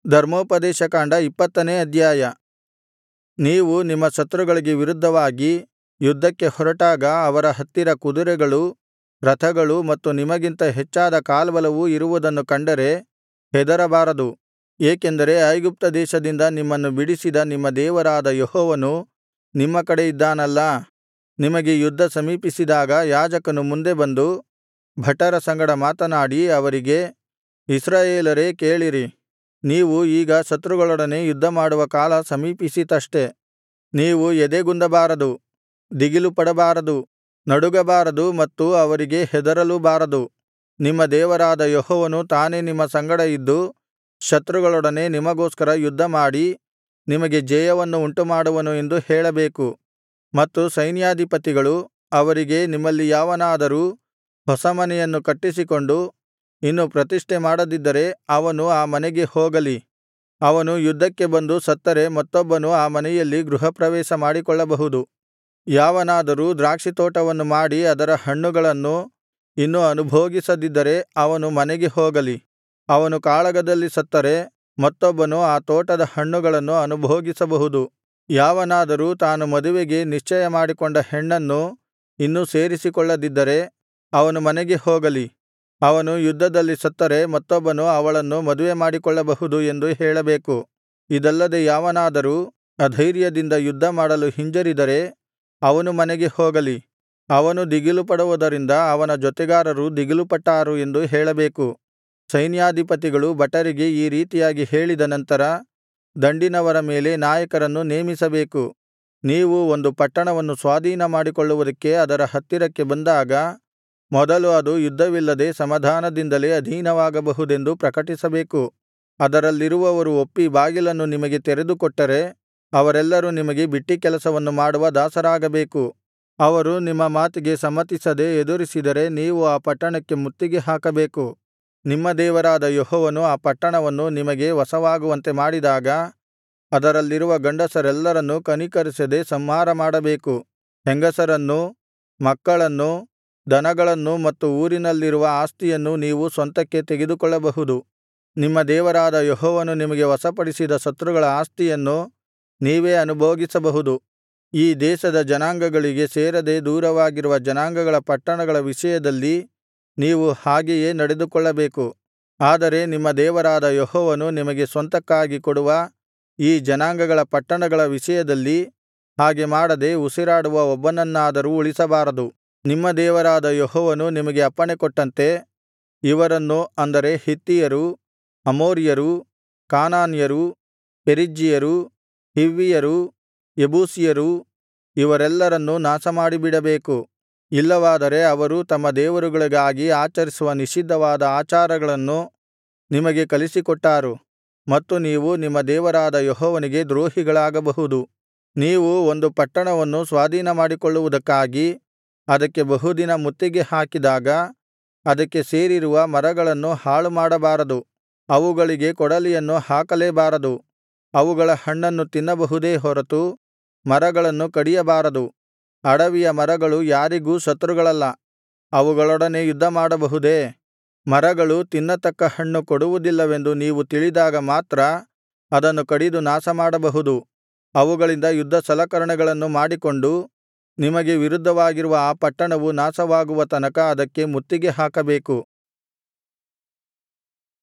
ಧರ್ಮೋಪದೇಶಕಾಂಡ ಇಪ್ಪತ್ತನೇ ಅಧ್ಯಾಯ ನೀವು ನಿಮ್ಮ ಶತ್ರುಗಳಿಗೆ ವಿರುದ್ಧವಾಗಿ ಯುದ್ಧಕ್ಕೆ ಹೊರಟಾಗ ಅವರ ಹತ್ತಿರ ಕುದುರೆಗಳೂ ರಥಗಳೂ ಮತ್ತು ನಿಮಗಿಂತ ಹೆಚ್ಚಾದ ಕಾಲ್ಬಲವೂ ಇರುವುದನ್ನು ಕಂಡರೆ ಹೆದರಬಾರದು ಏಕೆಂದರೆ ಐಗುಪ್ತ ದೇಶದಿಂದ ನಿಮ್ಮನ್ನು ಬಿಡಿಸಿದ ನಿಮ್ಮ ದೇವರಾದ ಯೆಹೋವನು ನಿಮ್ಮ ಕಡೆ ಇದ್ದಾನಲ್ಲಾ ನಿಮಗೆ ಯುದ್ಧ ಸಮೀಪಿಸಿದಾಗ ಯಾಜಕನು ಮುಂದೆ ಬಂದು ಭಟರ ಸಂಗಡ ಮಾತನಾಡಿ ಅವರಿಗೆ ಇಸ್ರಾಯೇಲರೇ ಕೇಳಿರಿ ನೀವು ಈಗ ಶತ್ರುಗಳೊಡನೆ ಯುದ್ಧಮಾಡುವ ಕಾಲ ಸಮೀಪಿಸಿತಷ್ಟೆ ನೀವು ಎದೆಗುಂದಬಾರದು ದಿಗಿಲುಪಡಬಾರದು ನಡುಗಬಾರದು ಮತ್ತು ಅವರಿಗೆ ಹೆದರಲೂ ಬಾರದು ನಿಮ್ಮ ದೇವರಾದ ಯೆಹೋವನು ತಾನೇ ನಿಮ್ಮ ಸಂಗಡ ಇದ್ದು ಶತ್ರುಗಳೊಡನೆ ನಿಮಗೋಸ್ಕರ ಯುದ್ಧಮಾಡಿ ನಿಮಗೆ ಜಯವನ್ನು ಉಂಟುಮಾಡುವನು ಎಂದು ಹೇಳಬೇಕು ಮತ್ತು ಸೈನ್ಯಾಧಿಪತಿಗಳು ಅವರಿಗೆ ನಿಮ್ಮಲ್ಲಿ ಯಾವನಾದರೂ ಹೊಸ ಮನೆಯನ್ನು ಕಟ್ಟಿಸಿಕೊಂಡು ಇನ್ನು ಪ್ರತಿಷ್ಠೆ ಮಾಡದಿದ್ದರೆ ಅವನು ಆ ಮನೆಗೆ ಹೋಗಲಿ ಅವನು ಯುದ್ಧಕ್ಕೆ ಬಂದು ಸತ್ತರೆ ಮತ್ತೊಬ್ಬನು ಆ ಮನೆಯಲ್ಲಿ ಗೃಹಪ್ರವೇಶ ಮಾಡಿಕೊಳ್ಳಬಹುದು ಯಾವನಾದರೂ ದ್ರಾಕ್ಷಿತೋಟವನ್ನು ಮಾಡಿ ಅದರ ಹಣ್ಣುಗಳನ್ನು ಇನ್ನೂ ಅನುಭೋಗಿಸದಿದ್ದರೆ ಅವನು ಮನೆಗೆ ಹೋಗಲಿ ಅವನು ಕಾಳಗದಲ್ಲಿ ಸತ್ತರೆ ಮತ್ತೊಬ್ಬನು ಆ ತೋಟದ ಹಣ್ಣುಗಳನ್ನು ಅನುಭೋಗಿಸಬಹುದು ಯಾವನಾದರೂ ತಾನು ಮದುವೆಗೆ ನಿಶ್ಚಯಮಾಡಿಕೊಂಡ ಹೆಣ್ಣನ್ನು ಇನ್ನೂ ಸೇರಿಸಿಕೊಳ್ಳದಿದ್ದರೆ ಅವನು ಮನೆಗೆ ಹೋಗಲಿ ಅವನು ಯುದ್ಧದಲ್ಲಿ ಸತ್ತರೆ ಮತ್ತೊಬ್ಬನು ಅವಳನ್ನು ಮದುವೆಮಾಡಿಕೊಳ್ಳಬಹುದು ಎಂದು ಹೇಳಬೇಕು ಇದಲ್ಲದೆ ಯಾವನಾದರೂ ಅಧೈರ್ಯದಿಂದ ಯುದ್ಧಮಾಡಲು ಹಿಂಜರಿದರೆ ಅವನು ಮನೆಗೆ ಹೋಗಲಿ ಅವನು ದಿಗಿಲುಪಡುವುದರಿಂದ ಅವನ ಜೊತೆಗಾರರು ದಿಗಿಲುಪಟ್ಟಾರು ಎಂದು ಹೇಳಬೇಕು ಸೈನ್ಯಾಧಿಪತಿಗಳು ಭಟರಿಗೆ ಈ ರೀತಿಯಾಗಿ ಹೇಳಿದ ನಂತರ ದಂಡಿನವರ ಮೇಲೆ ನಾಯಕರನ್ನು ನೇಮಿಸಬೇಕು ನೀವು ಒಂದು ಪಟ್ಟಣವನ್ನು ಸ್ವಾಧೀನಮಾಡಿಕೊಳ್ಳುವುದಕ್ಕೆ ಅದರ ಹತ್ತಿರಕ್ಕೆ ಬಂದಾಗ ಮೊದಲು ಅದು ಯುದ್ಧವಿಲ್ಲದೆ ಸಮಾಧಾನದಿಂದಲೇ ಅಧೀನವಾಗಬಹುದೆಂದು ಪ್ರಕಟಿಸಬೇಕು ಅದರಲ್ಲಿರುವವರು ಒಪ್ಪಿ ಬಾಗಿಲನ್ನು ನಿಮಗೆ ತೆರೆದುಕೊಟ್ಟರೆ ಅವರೆಲ್ಲರೂ ನಿಮಗೆ ಬಿಟ್ಟೀಕೆಲಸವನ್ನು ಮಾಡುವ ದಾಸರಾಗಬೇಕು ಅವರು ನಿಮ್ಮ ಮಾತಿಗೆ ಸಮ್ಮತಿಸದೆ ಎದುರಿಸಿದರೆ ನೀವು ಆ ಪಟ್ಟಣಕ್ಕೆ ಮುತ್ತಿಗೆ ಹಾಕಬೇಕು ನಿಮ್ಮ ದೇವರಾದ ಯೆಹೋವನು ಆ ಪಟ್ಟಣವನ್ನು ನಿಮಗೆ ವಶವಾಗುವಂತೆ ಮಾಡಿದಾಗ ಅದರಲ್ಲಿರುವ ಗಂಡಸರೆಲ್ಲರನ್ನೂ ಕನಿಕರಿಸದೆ ಸಂಹಾರಮಾಡಬೇಕು ಹೆಂಗಸರನ್ನೂ ಮಕ್ಕಳನ್ನೂ ದನಗಳನ್ನೂ ಮತ್ತು ಊರಿನಲ್ಲಿರುವ ಆಸ್ತಿಯನ್ನೂ ನೀವು ಸ್ವಂತಕ್ಕೆ ತೆಗೆದುಕೊಳ್ಳಬಹುದು ನಿಮ್ಮ ದೇವರಾದ ಯೆಹೋವನು ನಿಮಗೆ ವಶಪಡಿಸಿದ ಶತ್ರುಗಳ ಆಸ್ತಿಯನ್ನು ನೀವೇ ಅನುಭೋಗಿಸಬಹುದು ಈ ದೇಶದ ಜನಾಂಗಗಳಿಗೆ ಸೇರದೆ ದೂರವಾಗಿರುವ ಜನಾಂಗಗಳ ಪಟ್ಟಣಗಳ ವಿಷಯದಲ್ಲಿ ನೀವು ಹಾಗೆಯೇ ನಡೆದುಕೊಳ್ಳಬೇಕು ಆದರೆ ನಿಮ್ಮ ದೇವರಾದ ಯೆಹೋವನು ನಿಮಗೆ ಸ್ವಂತಕ್ಕಾಗಿ ಕೊಡುವ ಈ ಜನಾಂಗಗಳ ಪಟ್ಟಣಗಳ ವಿಷಯದಲ್ಲಿ ಹಾಗೆ ಮಾಡದೆ ಉಸಿರಾಡುವ ಒಬ್ಬನನ್ನಾದರೂ ಉಳಿಸಬಾರದು ನಿಮ್ಮ ದೇವರಾದ ಯೆಹೋವನು ನಿಮಗೆ ಅಪ್ಪಣೆಕೊಟ್ಟಂತೆ ಇವರನ್ನು ಅಂದರೆ ಹಿತ್ತಿಯರು ಅಮೋರಿಯರು ಕಾನಾನ್ಯರು ಪೆರಿಜ್ಜೀಯರು ಹಿವ್ವಿಯರು ಯೆಬೂಸಿಯರು ಇವರೆಲ್ಲರನ್ನೂ ನಾಶಮಾಡಿಬಿಡಬೇಕು ಇಲ್ಲವಾದರೆ ಅವರು ತಮ್ಮ ದೇವರುಗಳಿಗಾಗಿ ಆಚರಿಸುವ ನಿಷಿದ್ಧವಾದ ಆಚಾರಗಳನ್ನು ನಿಮಗೆ ಕಲಿಸಿಕೊಟ್ಟಾರು ಮತ್ತು ನೀವು ನಿಮ್ಮ ದೇವರಾದ ಯೆಹೋವನಿಗೆ ದ್ರೋಹಿಗಳಾಗಬಹುದು ನೀವು ಒಂದು ಪಟ್ಟಣವನ್ನು ಸ್ವಾಧೀನಮಾಡಿಕೊಳ್ಳುವುದಕ್ಕಾಗಿ ಅದಕ್ಕೆ ಬಹುದಿನ ಮುತ್ತಿಗೆ ಹಾಕಿದಾಗ ಅದಕ್ಕೆ ಸೇರಿರುವ ಮರಗಳನ್ನು ಹಾಳುಮಾಡಬಾರದು ಅವುಗಳಿಗೆ ಕೊಡಲಿಯನ್ನು ಹಾಕಲೇಬಾರದು ಅವುಗಳ ಹಣ್ಣನ್ನು ತಿನ್ನಬಹುದೇ ಹೊರತು ಮರಗಳನ್ನು ಕಡಿಯಬಾರದು ಅಡವಿಯ ಮರಗಳು ಯಾರಿಗೂ ಶತ್ರುಗಳಲ್ಲ ಅವುಗಳೊಡನೆ ಯುದ್ಧಮಾಡಬಹುದೇ ಮರಗಳು ತಿನ್ನತಕ್ಕ ಹಣ್ಣು ಕೊಡುವುದಿಲ್ಲವೆಂದು ನೀವು ತಿಳಿದಾಗ ಮಾತ್ರ ಅದನ್ನು ಕಡಿದು ನಾಶಮಾಡಬಹುದು ಅವುಗಳಿಂದ ಯುದ್ಧ ಸಲಕರಣೆಗಳನ್ನು ಮಾಡಿಕೊಂಡು ನಿಮಗೆ ವಿರುದ್ಧವಾಗಿರುವ ಆ ಪಟ್ಟಣವು ನಾಶವಾಗುವ ತನಕ ಅದಕ್ಕೆ ಮುತ್ತಿಗೆ ಹಾಕಬೇಕು